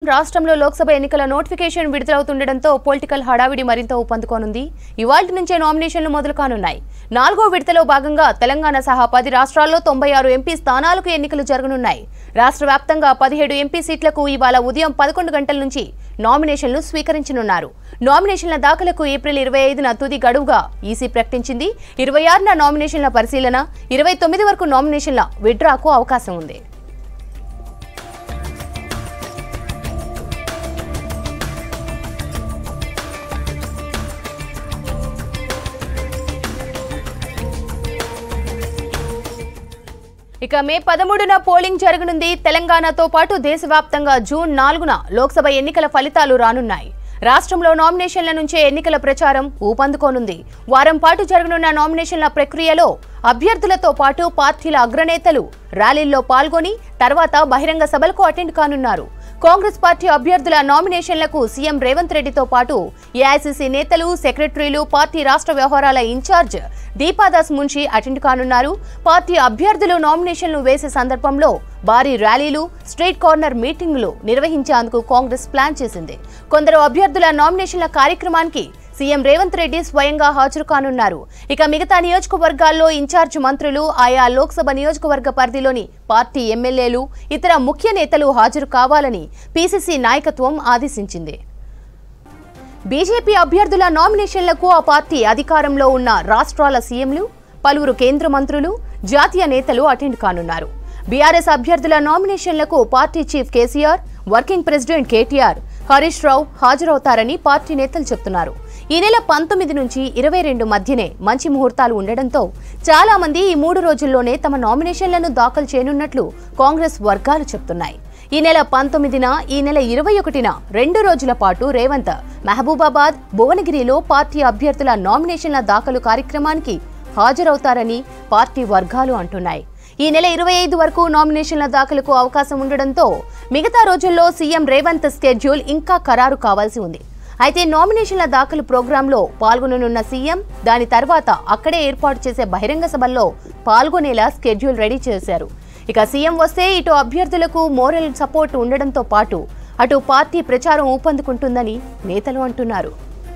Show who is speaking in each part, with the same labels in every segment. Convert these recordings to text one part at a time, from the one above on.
Speaker 1: రాష్ట్రంలో లోక్సభ ఎన్నికల notification విడుదలవుతుండటంతో political హడావిడి మరింత ఊపందుకోనుంది ఇవాల్టి నుంచే నామినేషన్లు మొదలు కానున్నాయి నాలుగో విడతలో భాగంగా తెలంగాణ సహా పది రాష్ట్రాల్లో తొంభై ఆరు ఎంపీ స్థానాలకు ఎన్నికలు జరగనున్నాయి రాష్ట్ర వ్యాప్తంగా పదిహేడు ఎంపీ సీట్లకు ఇవాళ ఉదయం పదకొండు గంటల నుంచి నామినేషన్లు స్వీకరించనున్నారు నామినేషన్ల దాఖలకు ఏప్రిల్ ఇరవై ఐదున తుది గడువుగా ఈసీ ప్రకటించింది ఇరవై ఆరున నామినేషన్ల పరిశీలన ఇరవై తొమ్మిది వరకు నామినేషన్ల విడ్రాకు అవకాశం ఉంది ఇక మే పదమూడున పోలింగ్ జరగనుంది తెలంగాణతో పాటు దేశవ్యాప్తంగా జూన్ నాలుగున లోక్సభ ఎన్నికల ఫలితాలు రానున్నాయి రాష్ట్రంలో నామినేషన్ల నుంచే ఎన్నికల ప్రచారం ఊపందుకోనుంది వారం పాటు జరగనున్న నామినేషన్ల ప్రక్రియలో అభ్యర్థులతో పాటు పార్టీల అగ్రనేతలు ర్యాలీల్లో పాల్గొని తర్వాత బహిరంగ సభలకు అటెండ్ కానున్నారు కాంగ్రెస్ పార్టీ అభ్యర్థుల నామినేషన్లకు సీఎం రేవంత్ రెడ్డితో పాటు ఏఐసీసీ నేతలు సెక్రటరీలు పార్టీ రాష్ట్ర వ్యవహారాల ఇన్ఛార్జ్ దీపాదాస్ మున్షి అటెండ్ కానున్నారు పార్టీ అభ్యర్థులు నామినేషన్లు వేసే సందర్భంలో భారీ ర్యాలీలు స్ట్రీట్ కార్నర్ మీటింగులు నిర్వహించేందుకు కాంగ్రెస్ ప్లాన్ చేసింది కొందరు అభ్యర్థుల నామినేషన్ల కార్యక్రమానికి సీఎం రేవంత్ రెడ్డి స్వయంగా హాజరు కానున్నారు ఇక మిగతా నియోజకవర్గాల్లో ఇన్ఛార్జ్ మంత్రులు ఆయా లోక్సభ నియోజకవర్గ పరిధిలోని పార్టీ ఎమ్మెల్యేలు ఇతర ముఖ్య నేతలు హాజరు కావాలని పీసీసీ నాయకత్వం ఆదేశించింది బీజేపీ అభ్యర్థుల నామినేషన్లకు ఆ పార్టీ అధికారంలో ఉన్న రాష్ట్రాల సీఎంలు పలువురు కేంద్ర మంత్రులు జాతీయ నేతలు అటెండ్ కానున్నారు బీఆర్ఎస్ అభ్యర్థుల నామినేషన్లకు party chief KCR working president KTR Harish Rao హాజరవుతారని పార్టీ నేతలు చెప్తున్నారు ఈ నెల పంతొమ్మిది నుంచి ఇరవై రెండు మధ్యనే మంచి ముహూర్తాలు ఉండడంతో చాలా మంది ఈ మూడు రోజుల్లోనే తమ నామినేషన్లను దాఖలు చేయనున్నట్లు కాంగ్రెస్ వర్గాలు చెప్తున్నాయి ఈ నెల పంతొమ్మిదిన ఈ నెల ఇరవై ఒకటిన రెండు రోజుల పాటు రేవంత్ మహబూబాబాద్ భువనగిరిలో పార్టీ అభ్యర్థుల నామినేషన్ల దాఖలు కార్యక్రమానికి హాజరవుతారని పార్టీ వర్గాలు అంటున్నాయి ఈ నెల ఇరవై ఐదు వరకు నామినేషన్ల దాఖలుకు అవకాశం ఉండడంతో మిగతా రోజుల్లో సీఎం రేవంత్ స్కెడ్యూల్ ఇంకా ఖరారు కావాల్సి ఉంది అయితే నామినేషన్ల దాఖలు ప్రోగ్రాంలో పాల్గొననున్న సీఎం దాని తర్వాత అక్కడే ఏర్పాటు చేసే బహిరంగ సభల్లో పాల్గొనేలా స్కెడ్యూల్ రెడీ చేశారు ఇక సీఎం వస్తే ఇటు అభ్యర్థులకు మోరల్ సపోర్ట్ ఉండడంతో పాటు అటు పార్టీ ప్రచారం ఊపందుకుంటుందని నేతలు అంటున్నారు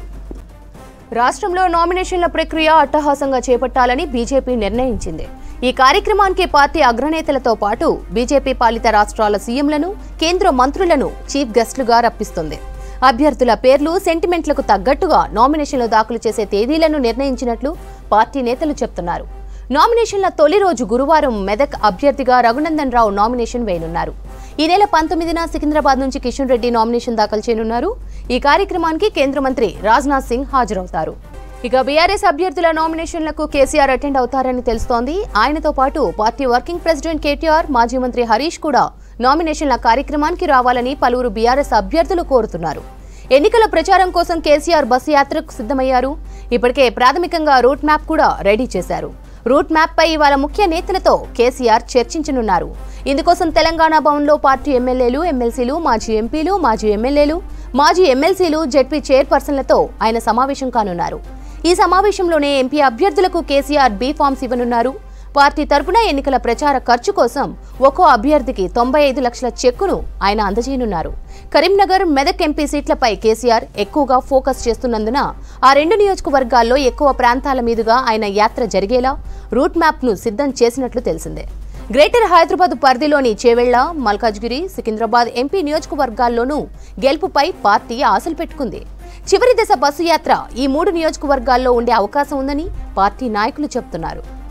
Speaker 1: రాష్ట్రంలో నామినేషన్ల ప్రక్రియ అట్టహాసంగా చేపట్టాలని బీజేపీ నిర్ణయించింది ఈ కార్యక్రమానికి పార్టీ అగ్రనేతలతో పాటు బీజేపీ పాలిత రాష్ట్రాల సీఎంలను కేంద్ర మంత్రులను చీఫ్ గెస్టులుగా రప్పిస్తుంది అభ్యర్థుల పేర్లు సెంటిమెంట్లకు తగ్గట్టుగా నామినేషన్లు దాఖలు చేసే తేదీలను నిర్ణయించినట్లు పార్టీ నేతలు చెప్తున్నారు నామినేషన్ల తొలి రోజు గురువారం మెదక్ అభ్యర్థిగా రఘునందన్ రావు నామినేషన్ వేయనున్నారు ఈ నెల పంతొమ్మిదిన సికింద్రాబాద్ నుంచి కిషన్ రెడ్డి నామినేషన్ దాఖలు చేయనున్నారు ఈ కార్యక్రమానికి కేంద్ర మంత్రి రాజ్నాథ్ సింగ్ హాజరవుతారు ఇక బీఆర్ఎస్ అభ్యర్థుల నామినేషన్లకు కేసీఆర్ అటెండ్ అవుతారని తెలుస్తోంది ఆయనతో పాటు పార్టీ వర్కింగ్ ప్రెసిడెంట్ కేటీఆర్ మాజీ మంత్రి హరీష్ కూడా నామినేషన్ల కార్యక్రమానికి రావాలని పలువురు బీఆర్ఎస్ అభ్యర్థులు కోరుతున్నారు ఎన్నికల ప్రచారం కోసం కేసీఆర్ బస్సు యాత్రకు సిద్ధమయ్యారు ఇప్పటికే ప్రాథమికంగా రూట్ మ్యాప్ కూడా రెడీ చేశారు రూట్ మ్యాప్ పై ఇవాళ ముఖ్య నేతలతో కేసీఆర్ చర్చించనున్నారు ఇందుకోసం తెలంగాణ భవన్లో పార్టీ ఎమ్మెల్యేలు ఎమ్మెల్సీలు మాజీ ఎంపీలు మాజీ ఎమ్మెల్యేలు మాజీ ఎమ్మెల్సీలు జెడ్పీ చైర్పర్సన్లతో ఆయన సమావేశం కానున్నారు ఈ సమావేశంలోనే ఎంపీ అభ్యర్థులకు కేసీఆర్ బీ ఫామ్స్ ఇవ్వనున్నారు పార్టీ తరపున ఎన్నికల ప్రచార ఖర్చు కోసం ఒక్కో అభ్యర్థికి తొంభై ఐదు లక్షల చెక్కును ఆయన అందజేయనున్నారు కరీంనగర్ మెదక్ ఎంపీ సీట్లపై కేసీఆర్ ఎక్కువగా ఫోకస్ చేస్తున్నందున ఆ రెండు నియోజకవర్గాల్లో ఎక్కువ ప్రాంతాల మీదుగా ఆయన యాత్ర జరిగేలా రూట్ మ్యాప్ను సిద్ధం చేసినట్లు తెలిసిందే గ్రేటర్ హైదరాబాద్ పరిధిలోని చేవెళ్ల మల్కాజ్గిరి సికింద్రాబాద్ ఎంపీ నియోజకవర్గాల్లోనూ గెలుపుపై పార్టీ ఆశలు పెట్టుకుంది చివరి దశ బస్సు యాత్ర ఈ మూడు నియోజకవర్గాల్లో ఉండే అవకాశం ఉందని పార్టీ నాయకులు చెబుతున్నారు